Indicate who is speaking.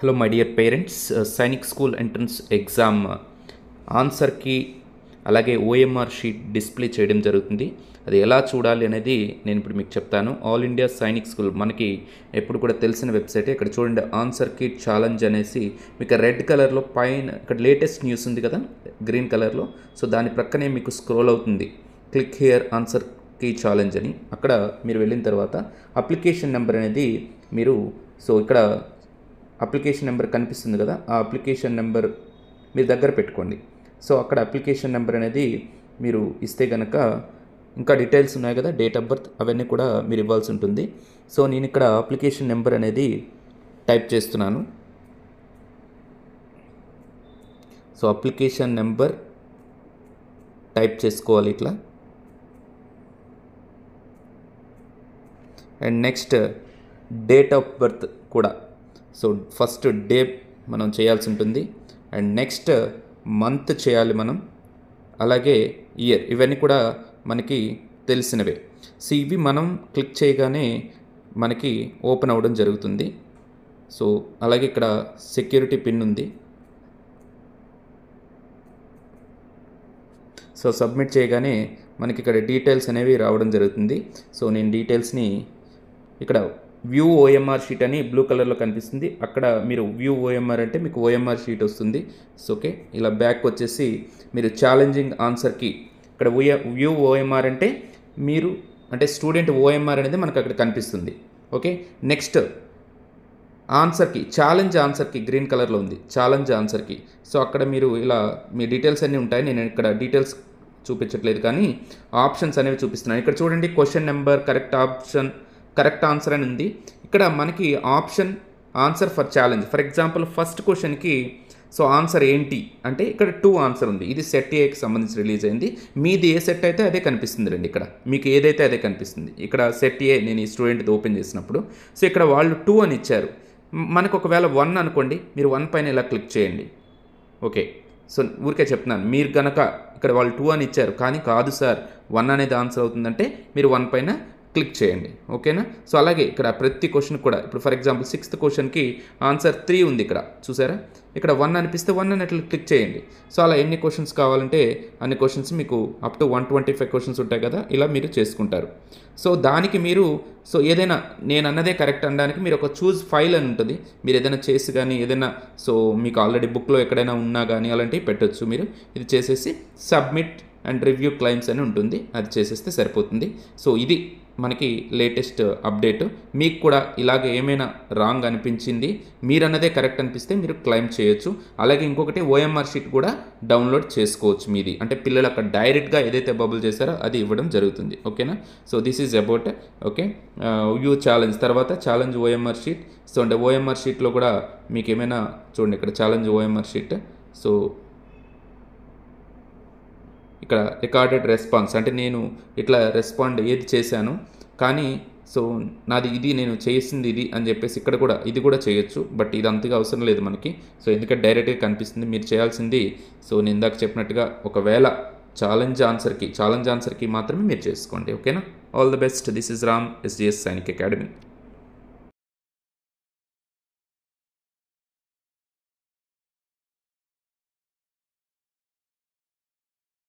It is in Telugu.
Speaker 1: hello my dear parents Sainik school entrance exam ఆన్సర్కి అలాగే ఓఎంఆర్ షీట్ డిస్ప్లే చేయడం జరుగుతుంది అది ఎలా చూడాలి అనేది నేను ఇప్పుడు మీకు చెప్తాను ఆల్ ఇండియా సైనిక్ స్కూల్ మనకి ఎప్పుడు కూడా తెలిసిన వెబ్సైట్ ఇక్కడ చూడండి ఆన్సర్ కిట్ ఛాలెంజ్ అనేసి మీకు రెడ్ కలర్లో పైన ఇక్కడ లేటెస్ట్ న్యూస్ ఉంది కదా గ్రీన్ కలర్లో సో దాని ప్రక్కనే మీకు స్క్రోల్ అవుతుంది click here answer key challenge అని అక్కడ మీరు వెళ్ళిన తర్వాత అప్లికేషన్ నెంబర్ అనేది మీరు సో ఇక్కడ అప్లికేషన్ నెంబర్ కనిపిస్తుంది కదా ఆ అప్లికేషన్ నెంబర్ మీ దగ్గర పెట్టుకోండి సో అక్కడ అప్లికేషన్ నెంబర్ అనేది మీరు ఇస్తే కనుక ఇంకా డీటెయిల్స్ ఉన్నాయి కదా డేట్ ఆఫ్ బర్త్ అవన్నీ కూడా మీరు ఇవ్వాల్సి ఉంటుంది సో నేను ఇక్కడ అప్లికేషన్ నెంబర్ అనేది టైప్ చేస్తున్నాను సో అప్లికేషన్ నెంబర్ టైప్ చేసుకోవాలి ఇట్లా and next date of birth కూడా సో ఫస్ట్ డే మనం చేయాల్సి ఉంటుంది అండ్ నెక్స్ట్ మంత్ చేయాలి మనం అలాగే ఇయర్ ఇవన్నీ కూడా మనకి తెలిసినవే సో ఇవి మనం క్లిక్ చేయగానే మనకి ఓపెన్ అవ్వడం జరుగుతుంది సో అలాగే ఇక్కడ సెక్యూరిటీ పిన్ ఉంది సో సబ్మిట్ చేయగానే మనకి ఇక్కడ డీటెయిల్స్ అనేవి రావడం జరుగుతుంది సో నేను డీటెయిల్స్ని ఇక్కడ వ్యూ ఓఎంఆర్ షీట్ అని బ్లూ కలర్లో కనిపిస్తుంది అక్కడ మీరు వ్యూ ఓఎంఆర్ అంటే మీకు ఓఎంఆర్ షీట్ వస్తుంది సో ఓకే ఇలా బ్యాక్ వచ్చేసి మీరు ఛాలెంజింగ్ ఆన్సర్కి ఇక్కడ వ్యూ ఓఎంఆర్ అంటే మీరు అంటే స్టూడెంట్ ఓఎంఆర్ అనేది మనకు అక్కడ కనిపిస్తుంది ఓకే నెక్స్ట్ ఆన్సర్కి ఛాలెంజ్ ఆన్సర్కి గ్రీన్ కలర్లో ఉంది ఛాలెంజ్ ఆన్సర్కి సో అక్కడ మీరు ఇలా మీ డీటెయిల్స్ అన్నీ ఉంటాయి నేను ఇక్కడ డీటెయిల్స్ చూపించట్లేదు కానీ ఆప్షన్స్ అనేవి చూపిస్తున్నాను ఇక్కడ చూడండి question number correct option correct answer అని ఉంది ఇక్కడ మనకి option answer for challenge for example first క్వశ్చన్కి సో ఆన్సర్ ఏంటి అంటే ఇక్కడ టూ ఆన్సర్ ఉంది ఇది సెట్ ఏకి సంబంధించి రిలీజ్ అయింది మీది ఏ సెట్ అయితే అదే కనిపిస్తుంది రండి ఇక్కడ మీకు ఏదైతే అదే కనిపిస్తుంది ఇక్కడ సెట్ ఏ నేను ఈ స్టూడెంట్ది ఓపెన్ చేసినప్పుడు సో ఇక్కడ వాళ్ళు టూ అని ఇచ్చారు మనకు ఒకవేళ వన్ అనుకోండి మీరు వన్ పైన ఇలా క్లిక్ చేయండి ఓకే సో ఊరికే చెప్తున్నాను మీరు కనుక ఇక్కడ వాళ్ళు టూ అని ఇచ్చారు కానీ కాదు సార్ వన్ అనేది ఆన్సర్ అవుతుందంటే మీరు వన్ పైన క్లిక్ చేయండి ఓకేనా సో అలాగే ఇక్కడ ప్రతి క్వశ్చన్ కూడా ఇప్పుడు ఫర్ ఎగ్జాంపుల్ సిక్స్త్ క్వశ్చన్కి ఆన్సర్ త్రీ ఉంది ఇక్కడ చూసారా ఇక్కడ వన్ అనిపిస్తే వన్ అన్నట్లు క్లిక్ చేయండి సో అలా ఎన్ని క్వశ్చన్స్ కావాలంటే అన్ని క్వశ్చన్స్ మీకు up to one twenty five questions ఉంటాయి కదా ఇలా మీరు చేసుకుంటారు సో దానికి మీరు సో ఏదైనా నేను అన్నదే కరెక్ట్ అనడానికి మీరు ఒక చూజ్ ఫైల్ అని ఉంటుంది మీరు ఏదైనా చేసి కానీ ఏదైనా సో మీకు ఆల్రెడీ బుక్లో ఎక్కడైనా ఉన్నా కానీ అలాంటివి పెట్టొచ్చు మీరు ఇది చేసేసి సబ్మిట్ అండ్ రివ్యూ క్లైమ్స్ అని ఉంటుంది అది చేసేస్తే సరిపోతుంది సో ఇది మనకి లేటెస్ట్ అప్డేట్ మీకు కూడా ఇలాగ ఏమైనా రాంగ్ అనిపించింది మీరు అన్నదే కరెక్ట్ అనిపిస్తే మీరు క్లైమ్ చేయొచ్చు అలాగే ఇంకొకటి ఓఎంఆర్ షీట్ కూడా డౌన్లోడ్ చేసుకోవచ్చు మీది అంటే పిల్లలు అక్కడ డైరెక్ట్గా ఏదైతే బబుల్ చేశారో అది ఇవ్వడం జరుగుతుంది ఓకేనా so this is about okay you challenge తర్వాత ఛాలెంజ్ ఓఎంఆర్ షీట్ సో అంటే ఓఎంఆర్ షీట్లో కూడా మీకు ఏమైనా చూడండి ఇక్కడ ఛాలెంజ్ ఓఎంఆర్ షీట్ సో ఇక్కడ రికార్డెడ్ రెస్పాన్స్ అంటే నేను ఇట్లా రెస్పాండ్ ఏది చేశాను కానీ సో నాది ఇది నేను చేసింది ఇది అని చెప్పేసి ఇక్కడ కూడా ఇది కూడా చేయొచ్చు బట్ ఇది అంతగా అవసరం లేదు మనకి సో ఎందుకంటే డైరెక్ట్గా కనిపిస్తుంది మీరు చేయాల్సింది సో నేను ఇందాక చెప్పినట్టుగా ఒకవేళ ఛాలెంజ్ ఆన్సర్కి ఛాలెంజ్ ఆన్సర్కి మాత్రమే మీరు చేసుకోండి ఓకేనా all the best this is Ram SGS Sainik academy